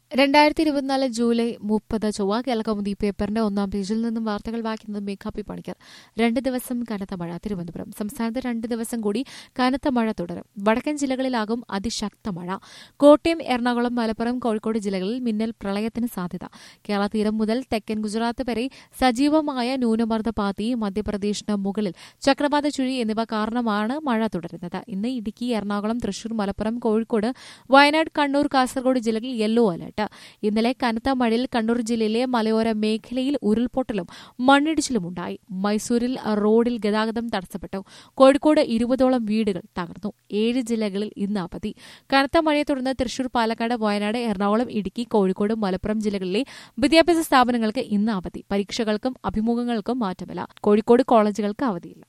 രണ്ടായിരത്തി ഇരുപത്തിനാല് ജൂലൈ മുപ്പത് ചൊവ്വ കേരളകൗമുദി പേപ്പറിന്റെ ഒന്നാം പേജിൽ നിന്നും വാർത്തകൾ വായിക്കുന്നത് മേഘാപ്പി പണിക്കർ രണ്ട് ദിവസം കനത്ത മഴ തിരുവനന്തപുരം സംസ്ഥാനത്ത് രണ്ട് ദിവസം കൂടി കനത്ത മഴ തുടരും വടക്കൻ ജില്ലകളിലാകും അതിശക്ത മഴ കോട്ടയം എറണാകുളം മലപ്പുറം കോഴിക്കോട് ജില്ലകളിൽ മിന്നൽ പ്രളയത്തിന് സാധ്യത കേരള തീരം മുതൽ തെക്കൻ ഗുജറാത്ത് വരെ സജീവമായ ന്യൂനമർദ്ദ പാത്തി മധ്യപ്രദേശിന് മുകളിൽ ചക്രവാത ചുഴി എന്നിവ കാരണമാണ് മഴ തുടരുന്നത് ഇന്ന് ഇടുക്കി എറണാകുളം തൃശൂർ മലപ്പുറം കോഴിക്കോട് വയനാട് കണ്ണൂർ കാസർഗോഡ് ജില്ലകളിൽ യെല്ലോ അലർട്ട് ഇന്നലെ കനത്ത മഴയിൽ കണ്ണൂർ ജില്ലയിലെ മലയോര മേഖലയിൽ ഉരുൾപൊട്ടലും മണ്ണിടിച്ചിലും ഉണ്ടായി മൈസൂരിൽ റോഡിൽ ഗതാഗതം തടസ്സപ്പെട്ടു കോഴിക്കോട് ഇരുപതോളം വീടുകൾ തകർന്നു ഏഴ് ജില്ലകളിൽ ഇന്ന് അവധി കനത്ത മഴയെ തുടർന്ന് തൃശൂർ പാലക്കാട് വയനാട് എറണാകുളം ഇടുക്കി കോഴിക്കോട് മലപ്പുറം ജില്ലകളിലെ വിദ്യാഭ്യാസ സ്ഥാപനങ്ങൾക്ക് ഇന്ന് അവധി പരീക്ഷകൾക്കും അഭിമുഖങ്ങൾക്കും മാറ്റമില്ല കോഴിക്കോട് കോളേജുകൾക്ക് അവധിയില്ല